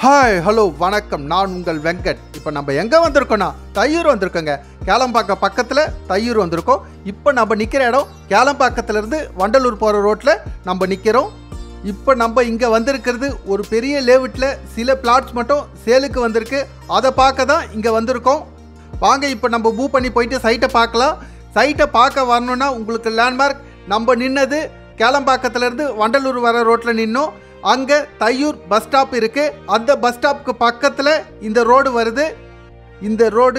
hi hello வணக்கம் நான் உங்கள் வெங்கட் இப்போ நம்ம எங்கே வந்திருக்கோம்னா தையூர் வந்திருக்கோங்க கேளம்பாக்கம் பக்கத்தில் தையூர் வந்திருக்கோம் இப்போ நம்ம நிற்கிற இடம் கேளம்பாக்கத்துலேருந்து வண்டலூர் போகிற ரோட்டில் நம்ம நிற்கிறோம் இப்போ நம்ம இங்கே வந்திருக்கிறது ஒரு பெரிய லேவுட்டில் சில பிளாட்ஸ் மட்டும் சேலுக்கு வந்திருக்கு அதை பார்க்க தான் இங்கே வந்திருக்கோம் வாங்க இப்போ நம்ம மூவ் பண்ணி போயிட்டு சைட்டை பார்க்கலாம் சைட்டை பார்க்க வரணும்னா உங்களுக்கு லேண்ட்மார்க் நம்ம நின்னது கேளம்பாக்கத்துலேருந்து வண்டலூர் வர ரோட்டில் நின்னோம் அங்கே தையூர் பஸ் ஸ்டாப் இருக்குது அந்த பஸ் ஸ்டாப்புக்கு பக்கத்தில் இந்த ரோடு வருது இந்த ரோடு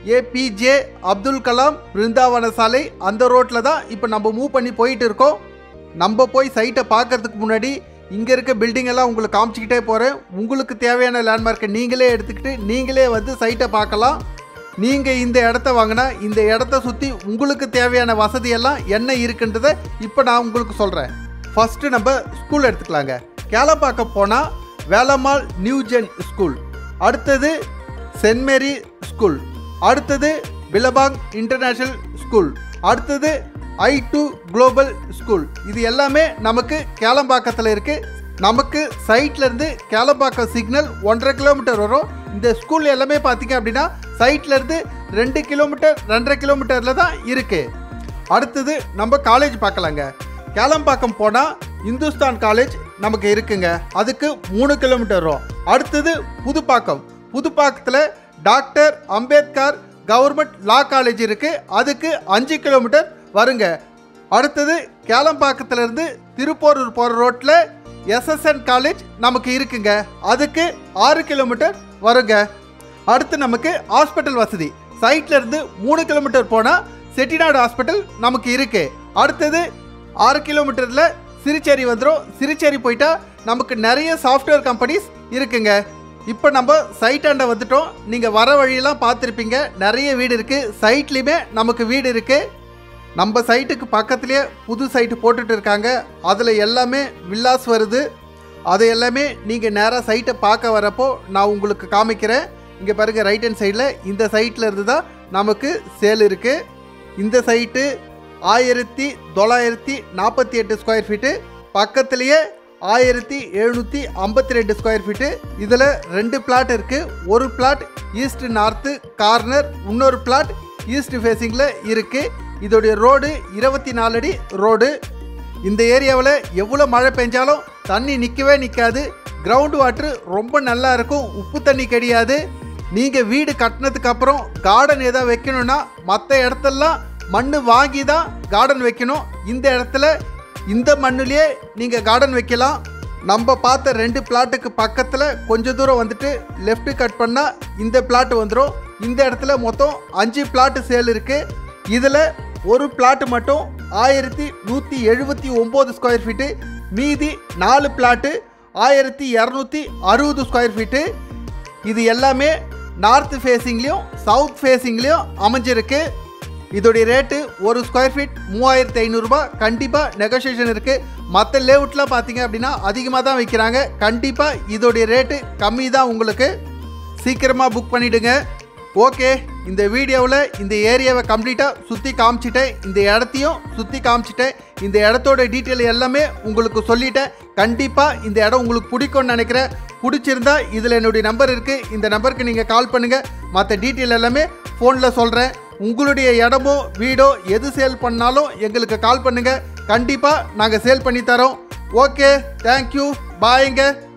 ஏபிஜே அப்துல் கலாம் பிருந்தாவன சாலை அந்த ரோட்டில் தான் இப்போ நம்ம மூவ் பண்ணி போயிட்டு இருக்கோம் நம்ம போய் சைட்டை பார்க்கறதுக்கு முன்னாடி இங்கே இருக்க பில்டிங் எல்லாம் உங்களுக்கு காமிச்சிக்கிட்டே போகிறேன் உங்களுக்கு தேவையான லேண்ட்மார்க்கை நீங்களே எடுத்துக்கிட்டு நீங்களே வந்து சைட்டை பார்க்கலாம் நீங்கள் இந்த இடத்த வாங்கினா இந்த இடத்த சுற்றி உங்களுக்கு தேவையான வசதியெல்லாம் என்ன இருக்குன்றதை இப்போ நான் உங்களுக்கு சொல்கிறேன் ஃபஸ்ட்டு நம்ம ஸ்கூல் எடுத்துக்கலாங்க கேளப்பாக்கம் போனால் வேலம்மாள் நியூ ஜென் ஸ்கூல் அடுத்தது சென்ட் மேரி ஸ்கூல் அடுத்தது பிலபாங் இன்டர்நேஷ்னல் ஸ்கூல் அடுத்தது ஐ டு குளோபல் ஸ்கூல் இது எல்லாமே நமக்கு கேளம்பாக்கத்தில் இருக்குது நமக்கு சைட்ல இருந்து கேளம்பாக்கம் சிக்னல் ஒன்றரை கிலோமீட்டர் வரும் இந்த ஸ்கூல் எல்லாமே பார்த்தீங்க அப்படின்னா சைட்ல இருந்து ரெண்டு கிலோமீட்டர் ரெண்டரை கிலோமீட்டரில் தான் இருக்குது அடுத்தது நம்ம காலேஜ் பார்க்கலாங்க கேளம்பாக்கம் போனால் இந்துஸ்தான் காலேஜ் நமக்கு இருக்குங்க அதுக்கு மூணு கிலோமீட்டர் வரும் அடுத்தது புதுப்பாக்கம் புதுப்பாக்கத்தில் doctor Ambedkar government law college இருக்குது அதுக்கு அஞ்சு கிலோமீட்டர் வருங்க அடுத்தது கேளம்பாக்கத்துலேருந்து திருப்போரூர் போகிற ரோட்டில் எஸ்எஸ்என் காலேஜ் நமக்கு இருக்குங்க அதுக்கு ஆறு கிலோமீட்டர் வருங்க அடுத்து நமக்கு ஹாஸ்பிட்டல் வசதி சைட்ல இருந்து மூணு கிலோமீட்டர் போனால் செட்டிநாடு ஹாஸ்பிட்டல் நமக்கு இருக்கு அடுத்தது ஆறு கிலோமீட்டரில் சிறுச்சேரி வந்துடும் சிறுச்சேரி போயிட்டா நமக்கு நிறைய சாஃப்ட்வேர் கம்பெனிஸ் இருக்குங்க இப்போ நம்ம சைட்டாண்ட வந்துட்டோம் நீங்கள் வர வழியெல்லாம் பார்த்துருப்பீங்க நிறைய வீடு இருக்குது சைட்லேயுமே நமக்கு வீடு இருக்குது நம்ம சைட்டுக்கு பக்கத்துலேயே புது சைட்டு போட்டுட்டு இருக்காங்க அதில் எல்லாமே வில்லாஸ் வருது அது எல்லாமே நீங்கள் நேராக சைட்டை பார்க்க வரப்போ நான் உங்களுக்கு காமிக்கிறேன் இங்கே பாருங்க ரைட் ஹேண்ட் சைடில் இந்த சைட்டில் இருந்து தான் நமக்கு சேல் இருக்குது இந்த சைட்டு ஆயிரத்தி தொள்ளாயிரத்தி நாற்பத்தி எட்டு ஸ்கொயர் ஃபீட்டு பக்கத்துலேயே ஆயிரத்தி எழுநூற்றி ஐம்பத்தி ரெண்டு ஸ்கொயர் ஃபீட்டு இதில் ரெண்டு பிளாட் இருக்குது ஒரு பிளாட் ஈஸ்ட் நார்த்து கார்னர் இன்னொரு பிளாட் ஈஸ்ட் ஃபேஸிங்கில் இருக்குது இதோடைய ரோடு இருபத்தி நாலு அடி ரோடு இந்த ஏரியாவில் எவ்வளோ மழை பெஞ்சாலும் தண்ணி நிற்கவே நிற்காது கிரவுண்ட் வாட்ரு ரொம்ப நல்லா இருக்கும் உப்பு தண்ணி கிடையாது நீங்கள் வீடு கட்டினதுக்கு அப்புறம் கார்டன் ஏதாவது வைக்கணும்னா மற்ற இடத்தெல்லாம் மண் வாங்கி தான் கார்டன் வைக்கணும் இந்த இடத்துல இந்த மண்ணுலேயே நீங்கள் கார்டன் வைக்கலாம் நம்ம பார்த்த ரெண்டு பிளாட்டுக்கு பக்கத்தில் கொஞ்ச தூரம் வந்துட்டு லெஃப்ட் கட் பண்ணால் இந்த பிளாட் வந்துடும் இந்த இடத்துல மொத்தம் அஞ்சு பிளாட்டு சேல் இருக்குது இதில் ஒரு பிளாட்டு மட்டும் ஆயிரத்தி நூற்றி எழுபத்தி ஒம்பது ஸ்கொயர் ஃபீட்டு மீதி நாலு பிளாட்டு ஆயிரத்தி இரநூத்தி அறுபது ஸ்கொயர் ஃபீட்டு இது எல்லாமே நார்த் ஃபேஸிங்லேயும் சவுத் ஃபேஸிங்லேயும் அமைஞ்சிருக்கு இதோடைய ரேட்டு ஒரு ஸ்கொயர் ஃபீட் மூவாயிரத்தி ஐநூறுரூபா கண்டிப்பாக நெகோசியேஷன் இருக்குது மற்ற லேஅவுட்லாம் பார்த்தீங்க அப்படின்னா அதிகமாக தான் விற்கிறாங்க கண்டிப்பாக இதோடைய ரேட்டு கம்மி தான் உங்களுக்கு சீக்கிரமாக புக் பண்ணிவிடுங்க ஓகே இந்த வீடியோவில் இந்த ஏரியாவை கம்ப்ளீட்டாக சுற்றி காமிச்சிட்டேன் இந்த இடத்தையும் சுற்றி காமிச்சிட்டேன் இந்த இடத்தோட டீட்டெயில் எல்லாமே உங்களுக்கு சொல்லிட்டேன் கண்டிப்பாக இந்த இடம் உங்களுக்கு பிடிக்கும்னு நினைக்கிறேன் பிடிச்சிருந்தா இதில் என்னுடைய நம்பர் இருக்குது இந்த நம்பருக்கு நீங்கள் கால் பண்ணுங்கள் மற்ற டீட்டெயில் எல்லாமே ஃபோனில் சொல்கிறேன் உங்களுடைய இடமோ வீடோ எது சேல் பண்ணாலும் எங்களுக்கு கால் பண்ணுங்கள் கண்டிப்பாக நாங்கள் சேல் பண்ணி தரோம் ஓகே தேங்க்யூ பாய்ங்க